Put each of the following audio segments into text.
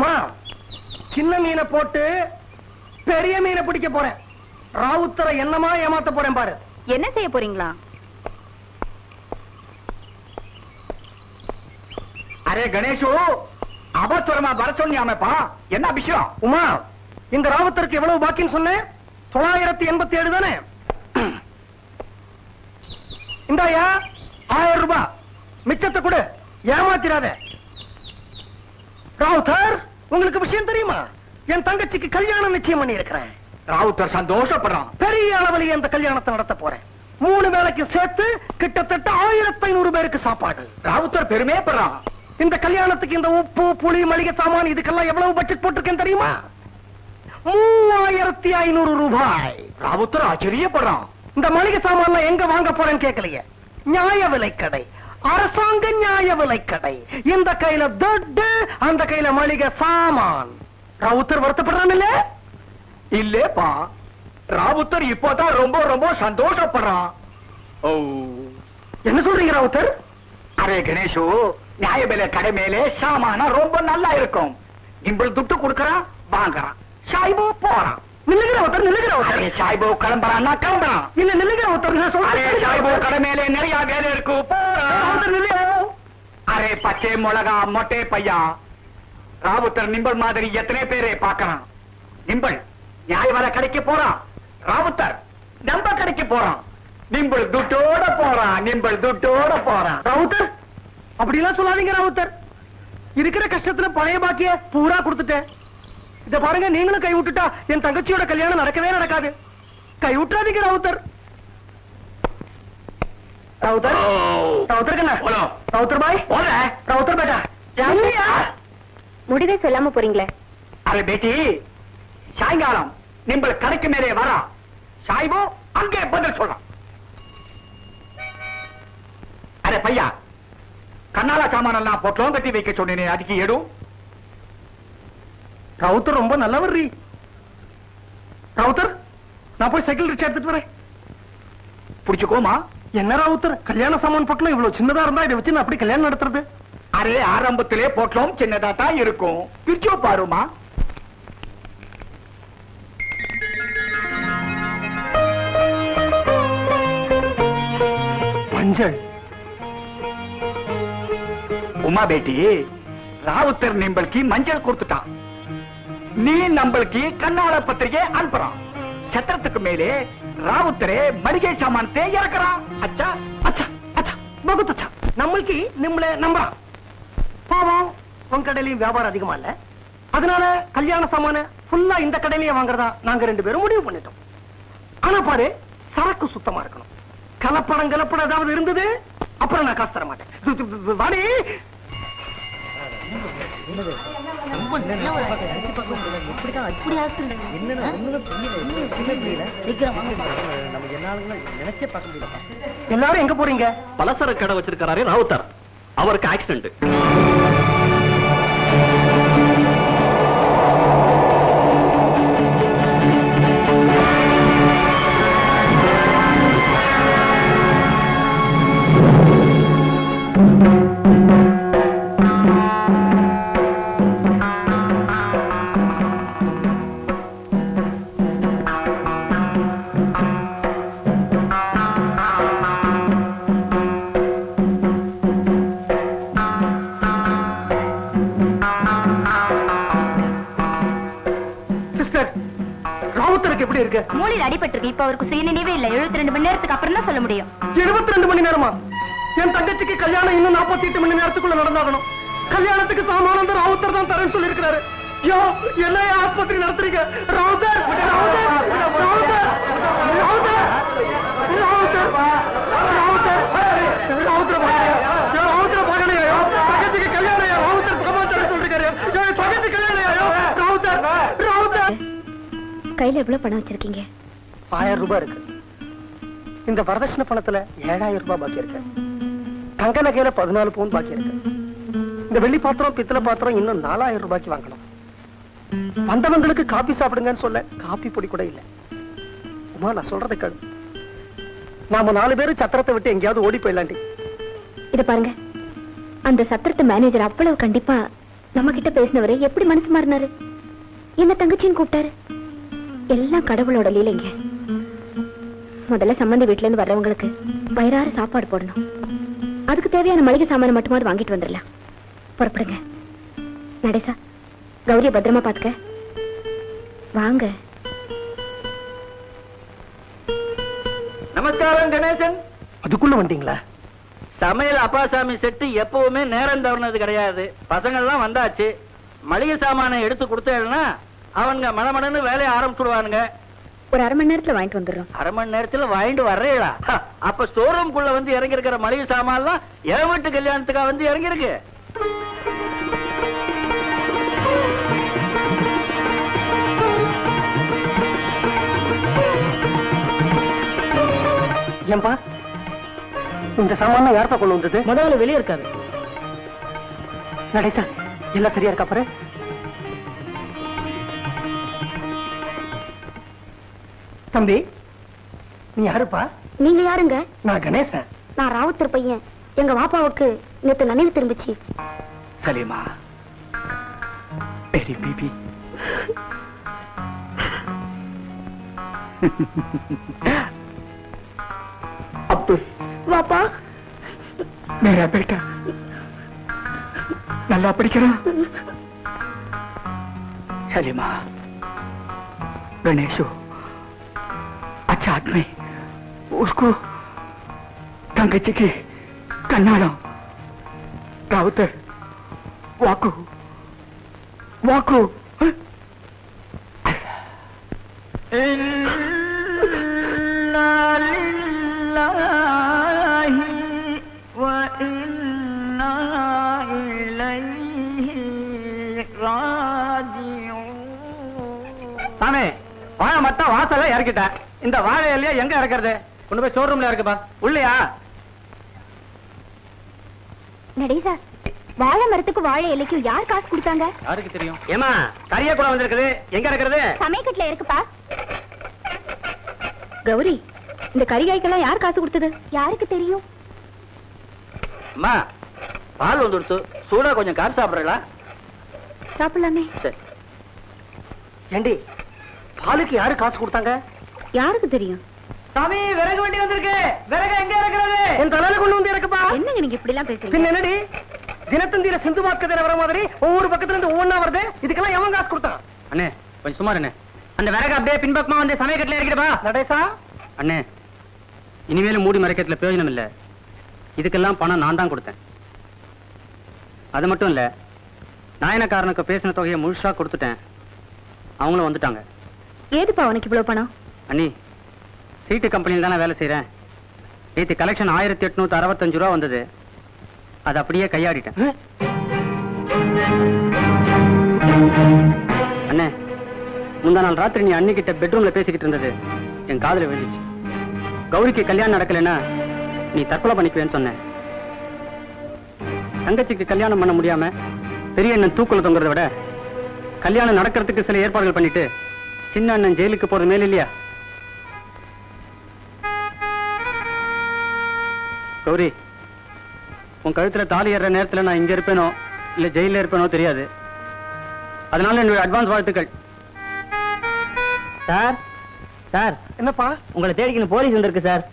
உமா சின்ன மீனை போட்டு பெரிய மீனை பிடிக்க போறேன் ராவுத்தரை என்னமா ஏமாத்த போறேன் பாரு என்ன செய்ய போறீங்களா அரே கணேஷு அவசரமா வர சொன்னியாமப்பா என்ன விஷயம் உமா இந்த ராவுத்தருக்கு எவ்வளவு பாக்கின்னு சொன்னேன் தொள்ளாயிரத்தி எண்பத்தி ஏழு தானே இந்தாயா ஆயிரம் ரூபாய் மிச்சத்தை கொடு ஏமாத்திராத ராவுத்தர் உங்களுக்கு விஷயம் தெரியுமா என் தங்கச்சிக்கு கல்யாணம் நிச்சயம் பண்ணி இருக்கிறேன் ராவுத்தர் சந்தோஷப்படுறான் பெரிய அளவில் இந்த கல்யாணத்தை நடத்த போறேன் மூணு வேளைக்கு சேர்த்து கிட்டத்தட்ட ஆயிரத்தி ஐநூறு பேருக்கு சாப்பாடு ராவுத்தர் பெருமைப்படுறான் இந்த கல்யாணத்துக்கு இந்த உப்பு புளி மளிகை சாமான் இதுக்கெல்லாம் எவ்வளவு பட்ஜெட் போட்டிருக்கேன் தெரியுமா மூவாயிரத்தி ஐநூறு ரூபாய் ராவுத்தர் ஆச்சரியப்படுறான் இந்த மளிகை சாமான்லாம் எங்க வாங்க போறேன்னு கேட்கலையே நியாய விலை கடை அரசாங்க நியாய விலை கடை இந்த கையில துட்டு அந்த கையில மளிகை சாமான் ராவுத்தர் வருத்தப்படுறான் இல்ல இல்லேப்பா ராவுத்தர் இப்போதான் ரொம்ப ரொம்ப சந்தோஷப்படுறான் ஓ என்ன சொல்றீங்க ராவுத்தர் அரே கணேஷு நியாய விலை கடை மேலே சாமான ரொம்ப நல்லா இருக்கும் இம்பள் துட்டு கொடுக்கறான் வாங்குறான் சாய்பு போறான் நில்லுங்க ராவுத்தர் நில்லுங்க அரே ராவுத்தர் சாய்பு கிளம்புறான்னா கிளம்புறான் இல்ல நில்லுங்க ராவுத்தர் நான் அரே சாய்பு சொல்றேன் கடை மேலே நிறைய வேலை இருக்கு போறான் ராவுத்தர் நில்லுங்க அரே பச்சை மிளகா மொட்டை பையா ராவுத்தர் நிம்பல் மாதிரி எத்தனை பேரை பார்க்கறான் நிம்பல் நியாயவாத கடைக்கு போறான் ராவுத்தர் நம்ம கடைக்கு போறான் நிம்பல் துட்டோட போறான் நிம்பல் துட்டோட போறான் ராவுத்தர் அப்படிலாம் சொல்லாதீங்க ராவுத்தர் இருக்கிற கஷ்டத்துல பழைய பாக்கிய பூரா கொடுத்துட்டேன் இத பாருங்க நீங்களும் கை விட்டுட்டா என் தங்கச்சியோட கல்யாணம் நடக்கவே நடக்காது கை விட்டுறாதீங்க ராவுத்தர் ராவுத்தர் ராவுத்தர் கண்ணா போலோ. ராவுத்தர் பாய் போல ராவுத்தர் பேட்டா இல்லையா முடிவே சொல்லாம போறீங்களே அரே பேட்டி சாயங்காலம் நிம்பல் கடைக்கு மேலே வரா சாய்பு அங்கே பதில் சொல்றான் அரே பையா கண்ணால சாமான் எல்லாம் பொட்டலம் கட்டி வைக்க சொன்னேனே அதுக்கு எடு ராவுத்தர் ரொம்ப நல்லவர் ரீ ராவுத்தர் நான் போய் சைக்கிள் ரிக்ஷா எடுத்துட்டு வரேன் புடிச்சுக்கோமா என்ன ராவுத்தர் கல்யாண சாமான் பொட்டலம் இவ்வளவு சின்னதா இருந்தா இதை வச்சு நான் அப்படி கல்யாணம் நடத்துறது அரே ஆரம்பத்திலே பொட்டலம் சின்னதா தான் இருக்கும் பிரிச்சோ பாருமா மஞ்சள் உமா பேட்டி ராவுத்தர் நிம்பளுக்கு மஞ்சள் கொடுத்துட்டான் நீ நம்மளுக்கு கண்ணாள பத்திரிகை அனுப்புறான் சத்திரத்துக்கு மேலே ராவுத்தரே மளிகை சாமானத்தை இறக்குறான் அச்சா அச்சா அச்சா பகுத் அச்சா நம்மளுக்கு நம்மள நம்புறான் பாவம் உன் கடையிலயும் வியாபாரம் அதிகமா இல்ல அதனால கல்யாண சாமான ஃபுல்லா இந்த கடையிலேயே வாங்குறதா நாங்க ரெண்டு பேரும் முடிவு பண்ணிட்டோம் ஆனா பாரு சரக்கு சுத்தமா இருக்கணும் கலப்படம் கலப்படம் ஏதாவது இருந்தது அப்புறம் நான் காசு தர மாட்டேன் இது- இது- வாடி எல்லாரும் எங்க போறீங்க பலசர கடை வச்சிருக்காரு ராவுத்தர் அவருக்கு ஆக்சிடென்ட் சிஸ்டர் ராவுத்தருக்கு எப்படி இருக்கு மூளையில் அடிபட்டிருக்கு இப்ப அவருக்கு சுயநினைவே இல்ல எழுபத்தி ரெண்டு மணி நேரத்துக்கு அப்புறம் தான் சொல்ல முடியும் இருபத்தி ரெண்டு மணி நேரமா என் தங்கச்சிக்கு கல்யாணம் இன்னும் நாற்பத்தி எட்டு மணி நேரத்துக்குள்ள நடந்தாகணும் கல்யாணத்துக்கு சாமானந்தர் ராவுத்தர் தான் தரேன்னு சொல்லியிருக்கிறாரு யோ என்ன ஆஸ்பத்திரி நடத்துறீங்க ராவுத்தர் ராவுத்தர் ராவுத்தர் ராவுத்தர் ராவுத்தர் ராவுத்தர் ராவுத்தர் பாக்கலையா? யோ, ராவுத்தர் பாக்கலையா? யோ, தங்கச்சிக்கு கல்யாணம் யோ, ராவுத்தர் சாமான் தரேன்னு சொல்லிருக்காரு யோ, தங்கச்சி கல்யாணம் யோ, ராவுத்தர் ராவுத்தர் கையில எவ்வளவு பணம் வச்சிருக்கீங்க ஆயிரம் ரூபாய் இருக்கு இந்த வரதட்சணை பணத்துல ஏழாயிரம் ரூபாய் பாக்கி இருக்கு தங்க நகையில பதினாலு பவுன் பாக்கி இருக்கு இந்த வெள்ளி பாத்திரம் பித்தளை பாத்திரம் இன்னும் நாலாயிரம் ரூபாய்க்கு வாங்கணும் வந்தவங்களுக்கு காபி சாப்பிடுங்கன்னு சொல்ல காபி பொடி கூட இல்ல உமா நான் சொல்றதை கேளு நாம நாலு பேரும் சத்திரத்தை விட்டு எங்கேயாவது ஓடி போயிடலாண்டி இத பாருங்க அந்த சத்திரத்து மேனேஜர் அவ்வளவு கண்டிப்பா நம்ம கிட்ட பேசினவரு எப்படி மனசு மாறினாரு என்ன தங்கச்சின்னு கூப்பிட்டாரு எல்லாம் கடவுளோட லீலைங்க முதல்ல சம்பந்தி வீட்டுல இருந்து வர்றவங்களுக்கு வயிறார சாப்பாடு போடணும் அதுக்கு தேவையான மளிகை சாமான மட்டுமாவது வாங்கிட்டு வந்துடலாம் புறப்படுங்க நடேசா கௌரிய பத்திரமா பாத்துக்க வாங்க நமஸ்காரம் கணேசன் அதுக்குள்ள வந்தீங்களா சமையல் அப்பாசாமி செட்டு எப்பவுமே நேரம் தவறினது கிடையாது பசங்க எல்லாம் வந்தாச்சு மளிகை சாமானை எடுத்து கொடுத்தேன்னா அவனுங்க மணமணன்னு வேலையை ஆரம்பிச்சுடுவானுங்க ஒரு அரை மணி நேரத்துல வாங்கிட்டு வந்துடுறோம் அரை மணி நேரத்துல வாங்கிட்டு வர்றீங்களா ஹ, அப்ப ஸ்டோர் ரூம்குள்ள வந்து இறங்கி இருக்கிற மளிகை சாமான்லாம் என் வீட்டு கல்யாணத்துக்கா வந்து இறங்கி இருக்கு ஏன்பா இந்த சாமான யார்ப்பா கொண்டு வந்தது முதல்ல வெளியே இருக்காது நடேசா எல்லாம் சரியா இருக்கா பாரு தம்பி நீ யாருப்பா நீங்க யாருங்க நான் கணேசன் நான் ராவுத்தர் பையன் எங்க வாப்பாவுக்கு நேத்து நினைவு திரும்பிச்சு சலீமா तेरी बीबी அப்துல் வாப்பா मेरा बेटा நல்லா படிக்கிறான் सलीमा गणेशो अच्छा आदमी उसको தங்கச்சிக்கு கண்ணாடம் ராவுத்தர் வாக்கு வாக்கு சாமி வாழை மட்டும் வாசல்ல இறக்கிட்டேன் இந்த வாழை இலையா எங்க இறக்குறது கொண்டு போய் ஸ்டோர் ரூம்ல இருக்குப்பா உள்ளயா நடேசா வாழை மரத்துக்கு வாழை இலைக்கும் யார் காசு கொடுத்தாங்க யாருக்கு தெரியும் ஏமா கரிய கூட வந்திருக்குது எங்க இருக்கிறது சமயக்கட்டுல இருக்குப்பா கௌரி இந்த கரிகாய்க்கெல்லாம் யார் காசு கொடுத்தது யாருக்கு தெரியும் அம்மா பால் வந்துடுத்து சூடா கொஞ்சம் கார் சாப்பிடுறீங்களா சாப்பிடலாமே சரி ஏண்டி பாலுக்கு யாரு காசு கொடுத்தாங்க யாருக்கு தெரியும் சாமி விறகு வண்டி வந்திருக்கு விறகு எங்க இருக்கிறது என் தலையில கொண்டு வந்து இறக்குப்பா என்னங்க நீங்க இப்படி எல்லாம் பேசுறீங்க பின்ன என்னடி தினத்தந்தியில சிந்து மார்க்கெட் வர மாதிரி ஒவ்வொரு பக்கத்துல இருந்து ஒவ்வொன்னா வருது இதுக்கெல்லாம் எவன் காசு கொடுத்தான் அண்ணே கொஞ்சம் சுமார் அண்ணே அந்த விறகு அப்படியே பின்பக்கமா வந்து சமயக்கட்டில இறக்கிடுப்பா நடேசா அண்ணே இனிமேலும் மூடி மறைக்கிறதுல பிரயோஜனம் இல்ல இதுக்கெல்லாம் பணம் நான் தான் கொடுத்தேன் அது மட்டும் இல்ல நாயனக்காரனுக்கு பேசின தொகையை முழுசா கொடுத்துட்டேன் அவங்களும் வந்துட்டாங்க ஏதுப்பா உனக்கு இவ்வளவு பணம் அண்ணி சீட்டு கம்பெனியில் தானே வேலை செய்றேன் நேற்று கலெக்ஷன் ஆயிரத்தி எட்நூத்தி அறுபத்தஞ்சு ரூபா வந்தது அதை அப்படியே கையாடிட்டேன் அண்ணே முந்தா நாள் ராத்திரி நீ அன்னிக்கிட்ட பெட்ரூம்ல பேசிக்கிட்டு இருந்தது என் காதுல விழுந்துச்சு கௌரிக்கு கல்யாணம் நடக்கலைன்னா நீ தற்கொலை பண்ணிக்குவேன்னு சொன்னேன் தங்கச்சிக்கு கல்யாணம் பண்ண முடியாம பெரிய அண்ணன் தூக்குல தொங்குறத விட கல்யாணம் நடக்கிறதுக்கு சில ஏற்பாடுகள் பண்ணிட்டு சின்ன அண்ணன் ஜெயிலுக்கு போறது மேல இல்லையா கௌரி உன் கழுத்துல தாலி ஏறுற நேரத்துல நான் இங்க இருப்பேனோ இல்ல ஜெயில இருப்பேனோ தெரியாது அதனால என்னுடைய அட்வான்ஸ் வாழ்த்துக்கள் சார் சார் என்னப்பா உங்களை தேடிக்கணும் போலீஸ் வந்திருக்கு சார்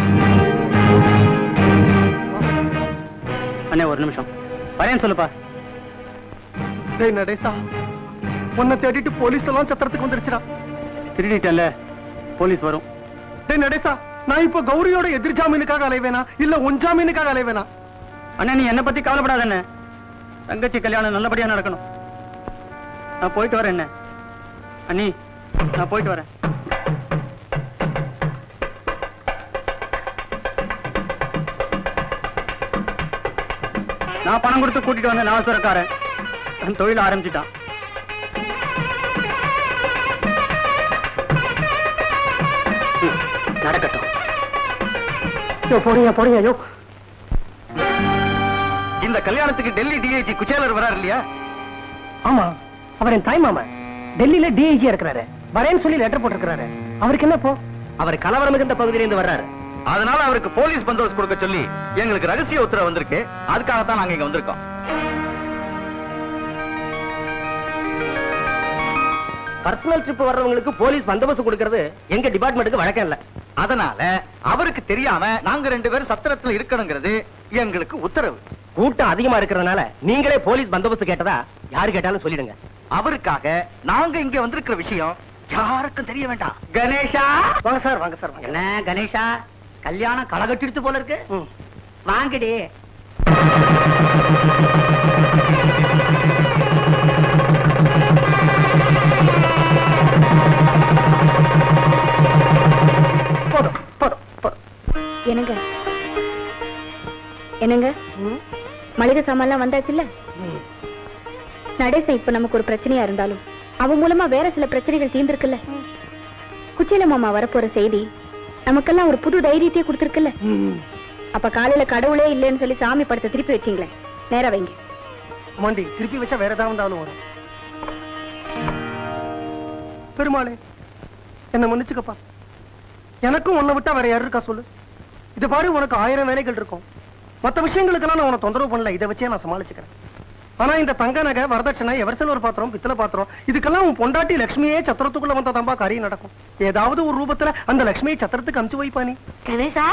அண்ணே ஒரு நிமிஷம் வரேன் சொல்லுப்பா டேய் நடேசா உன்னை தேடிட்டு போலீஸ் எல்லாம் சத்திரத்துக்கு வந்துருச்சுடா திருடிட்டேன்ல போலீஸ் வரும் டேய் நடேசா நான் இப்ப கௌரியோட எதிர் ஜாமீனுக்காக அலைவேனா இல்ல உன் ஜாமீனுக்காக அலைவேனா அண்ணா நீ என்ன பத்தி கவலைப்படாத அண்ணே தங்கச்சி கல்யாணம் நல்லபடியா நடக்கணும் நான் போயிட்டு வரேன் என்ன அண்ணி நான் போயிட்டு வரேன் நான் பணம் கொடுத்து கூட்டிட்டு வந்த நாவசரக்காரன் தன் தொழில் ஆரம்பிச்சிட்டான் ம், நடக்கட்டும் யோ போறீங்க போறீங்க யோ இந்த கல்யாணத்துக்கு டெல்லி டிஐஜி குச்சேலர் வராரு இல்லையா ஆமா அவர் என் தாய் மாமன் டெல்லியில டிஐஜியா இருக்கிறாரு வரேன்னு சொல்லி லெட்டர் போட்டிருக்கிறாரு அவருக்கு என்ன இப்போ அவர் கலவரம் மிகுந்த பகுதியிலிருந்து வர்றாரு அதனால அவருக்கு போலீஸ் பந்தோபஸ்து கொடுக்க சொல்லி எங்களுக்கு ரகசிய உத்தரவு வந்திருக்கு அதுக்காகத்தான் நாங்க இங்க வந்திருக்கோம் பர்சனல் ட்ரிப் வர்றவங்களுக்கு போலீஸ் பந்தோபஸ்து கொடுக்கறது எங்க டிபார்ட்மெண்ட்டுக்கு வழக்கம் இல்ல அதனால அவருக்கு தெரியாம நாங்க ரெண்டு பேரும் சத்திரத்துல இருக்கணுங்கிறது எங்களுக்கு உத்தரவு கூட்டம் அதிகமா இருக்கிறதுனால நீங்களே போலீஸ் பந்தோபஸ்து கேட்டதா யாரு கேட்டாலும் சொல்லிடுங்க அவருக்காக நாங்க இங்க வந்திருக்கிற விஷயம் யாருக்கும் தெரிய வேண்டாம் கணேஷா வாங்க சார் வாங்க சார் வாங்க என்ன கணேஷா கல்யாணம் களகட்டிடுத்து போல இருக்கு ம். வாங்கடி போதும் போதும் போதும் என்னங்க என்னங்க மளிகை சாமான்லாம் வந்தாச்சுல்ல நடேசன் இப்ப நமக்கு ஒரு பிரச்சனையா இருந்தாலும் அவன் மூலமா வேற சில பிரச்சனைகள் தீர்ந்திருக்குல்ல குச்சேல மாமா வரப்போற செய்தி நமக்கெல்லாம் ஒரு புது தைரியத்தையே கொடுத்திருக்குல்ல அப்ப காலையில கடவுளே இல்லைன்னு சொல்லி சாமி படத்தை திருப்பி வச்சீங்களே நேரா வைங்க மாண்டி திருப்பி வச்சா வேற ஏதாவது வந்தாலும் வரும் பெருமாளே என்ன மன்னிச்சுக்கப்பா எனக்கும் உன்னை விட்டா வேற யாரு இருக்கா சொல்லு இது பாரு உனக்கு ஆயிரம் வேலைகள் இருக்கும் மத்த விஷயங்களுக்கெல்லாம் நான் உன தொந்தரவு பண்ணல இதை வச்சே நான் சமாளிச்சுக்கிறேன் ஆனா இந்த தங்க நகை வரதட்சணை எவர்சல் பாத்திரம் பித்தளை பாத்திரம் இதுக்கெல்லாம் உன் பொண்டாட்டி லட்சுமியே சத்திரத்துக்குள்ள வந்த தம்பா காரியம் நடக்கும் ஏதாவது ஒரு ரூபத்துல அந்த லட்சுமியை சத்திரத்துக்கு அனுப்பிச்சு வைப்பா நீ கணேசா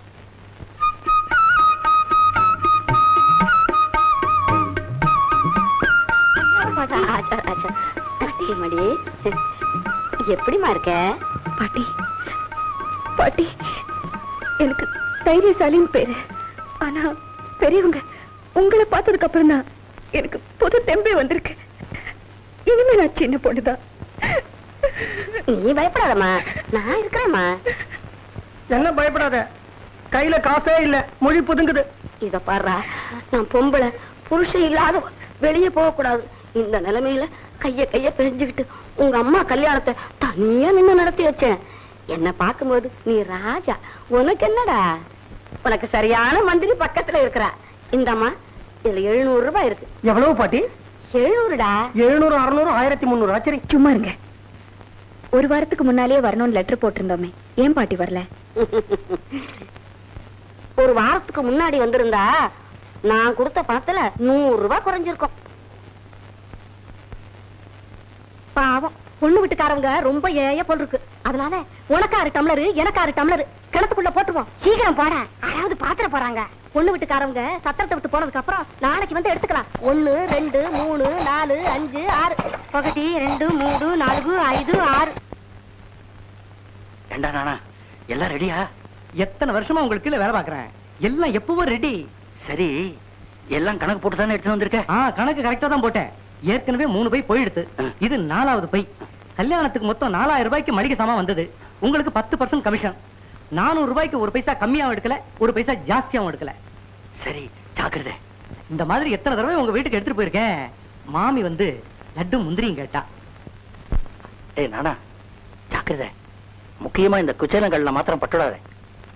மடி எப்படிமா இருக்க பாட்டி பாட்டி எனக்கு தைரியசாலின்னு பேரு ஆனா பெரியவங்க உங்களை பார்த்ததுக்கு அப்புறம் தான் எனக்கு புது தெம்பே வந்திருக்கு இனிமே நான் சின்ன பொண்ணுதான் நீ பயப்படாதம்மா நான் இருக்கிறேம்மா என்ன பயப்படாத கையில காசே இல்ல மொழி புதுங்குது இத பாருடா நான் பொம்பளை புருஷன் இல்லாத வெளியே போக கூடாது இந்த நிலைமையில கைய கைய பிரிஞ்சுக்கிட்டு உங்க அம்மா கல்யாணத்தை தனியா நின்னு நடத்தி வச்சேன் என்ன பார்க்கும்போது நீ ராஜா உனக்கு என்னடா உனக்கு சரியான மந்திரி பக்கத்துல இருக்கிறா இந்தம்மா இதுல எழுநூறு ரூபாய் இருக்கு எவ்வளவு பாட்டி எழுநூறுடா எழுநூறு அறுநூறு ஆயிரத்தி முந்நூறு ஆச்சரி சும்மா இருங்க ஒரு வாரத்துக்கு முன்னாலேயே வரணும்னு லெட்டர் போட்டிருந்தோமே ஏன் பாட்டி வரல ஒரு வாரத்துக்கு முன்னாடி வந்திருந்தா நான் கொடுத்த பணத்துல நூறு ரூபாய் குறைஞ்சிருக்கும் பாவம் பொண்ணு வீட்டுக்காரங்க ரொம்ப ஏய போல் இருக்கு அதனால உனக்கு ஆறு டம்ளரு எனக்கு ஆறு டம்ளரு கிணத்துக்குள்ள போட்டுருவோம் சீக்கிரம் போட யாராவது பாத்திர போறாங்க பொண்ணு வீட்டுக்காரங்க சத்திரத்தை விட்டு போனதுக்கு அப்புறம் நாளைக்கு வந்து எடுத்துக்கலாம் ஒண்ணு ரெண்டு மூணு நாலு அஞ்சு ஆறு ఒకటి ரெண்டு மூணு நாலு ஐந்து ஆறு ஏண்டா நானா எல்லாம் ரெடியா எத்தனை வருஷமா உங்களுக்கு கீழே வேலை பாக்குறேன் எல்லாம் எப்பவோ ரெடி சரி எல்லாம் கணக்கு போட்டு தானே எடுத்துட்டு வந்திருக்க ஆ கணக்கு கரெக்டா தான் போட்டேன் ஏற்கனவே மூணு பை போயிடுது ம். இது நாலாவது பை கல்யாணத்துக்கு மொத்தம் நாலாயிரம் ரூபாய்க்கு மளிகை சாமான் வந்தது உங்களுக்கு பத்து பர்சன்ட் கமிஷன் நானூறு ரூபாய்க்கு ஒரு பைசா கம்மியாவும் எடுக்கல ஒரு பைசா ஜாஸ்தியாவும் எடுக்கல சரி ஜாக்கிரதை இந்த மாதிரி எத்தனை தடவை உங்க வீட்டுக்கு எடுத்துட்டு போயிருக்கேன் மாமி வந்து லட்டு முந்திரியும் கேட்டா ஏய் நானா ஜாக்கிரதை முக்கியமா இந்த குச்சேலங்கள்ல மாத்திரம் பட்டுடாத